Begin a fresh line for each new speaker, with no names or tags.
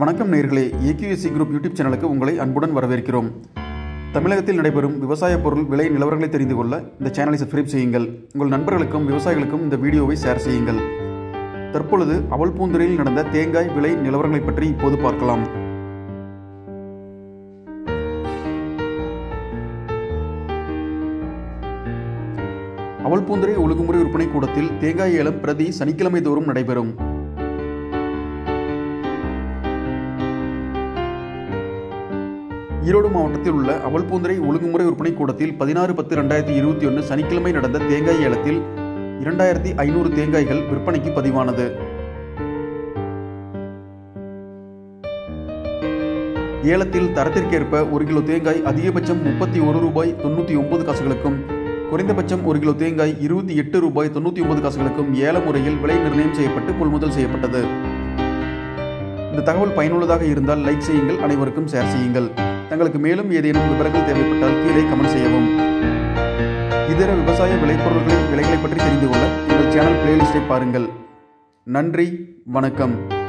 வணக்கம் நேர்களே AQSC group YouTube சேனலுக்கு உங்களை அன்புடன் வரவேற்கிறோம் தமிழகத்தில் நடைபெறும் விவசாய பொருள் விலை நிலவரங்களை தெரிந்து கொள்ள இந்த சேனலை சப்ஸ்கிரைப் செய்யுங்கள் உங்கள் நண்பர்களுக்கும் விவசாயிகளுக்கும் இந்த வீடியோவை ஷேர் செய்யுங்கள் தற்பொழுது அவல் பூந்துறையில் நடந்த தேங்காய் விலை நிலவரங்களை பற்றி இப்போது பார்க்கலாம் அவல் பூந்துறை ஒழுங்குமுறை விற்பனை கூடத்தில் தேங்காய் ஏலம் பிரதி சனிக்கிழமை தோறும் நடைபெறும் ஈரோடு மாவட்டத்தில் உள்ள அவல்பூந்துறை ஒழுங்குமுறை விற்பனை கூடத்தில் பதினாறு பத்து ரெண்டாயிரத்தி இருபத்தி ஒன்று சனிக்கிழமை நடந்த தேங்காய் ஏலத்தில் இரண்டாயிரத்தி ஐநூறு தேங்காய்கள் விற்பனைக்கு பதிவானது ஏலத்தில் தரத்திற்கேற்ப ஒரு கிலோ தேங்காய் அதிகபட்சம் முப்பத்தி ஒரு ரூபாய் தொண்ணூற்றி ஒன்பது காசுகளுக்கும் குறைந்தபட்சம் ஒரு கிலோ தேங்காய் இருபத்தி எட்டு ரூபாய் தொண்ணூற்றி ஒன்பது காசுகளுக்கும் ஏல முறையில் விலை நிர்ணயம் செய்யப்பட்டு கொள்முதல் செய்யப்பட்டது இந்த தகவல் பயனுள்ளதாக இருந்தால் லைக் செய்யுங்கள் அனைவருக்கும் ஷேர் செய்யுங்கள் தங்களுக்கு மேலும் ஏதேனும் விவரங்கள் தேவைப்பட்டால் கீழே கமெண்ட் செய்யவும் இதர விவசாய விளைபொருட்களின் விலைகளை பற்றி தெரிந்து கொள்ள எங்கள் சேனல் பிளேலிஸ்டை பாருங்கள் நன்றி வணக்கம்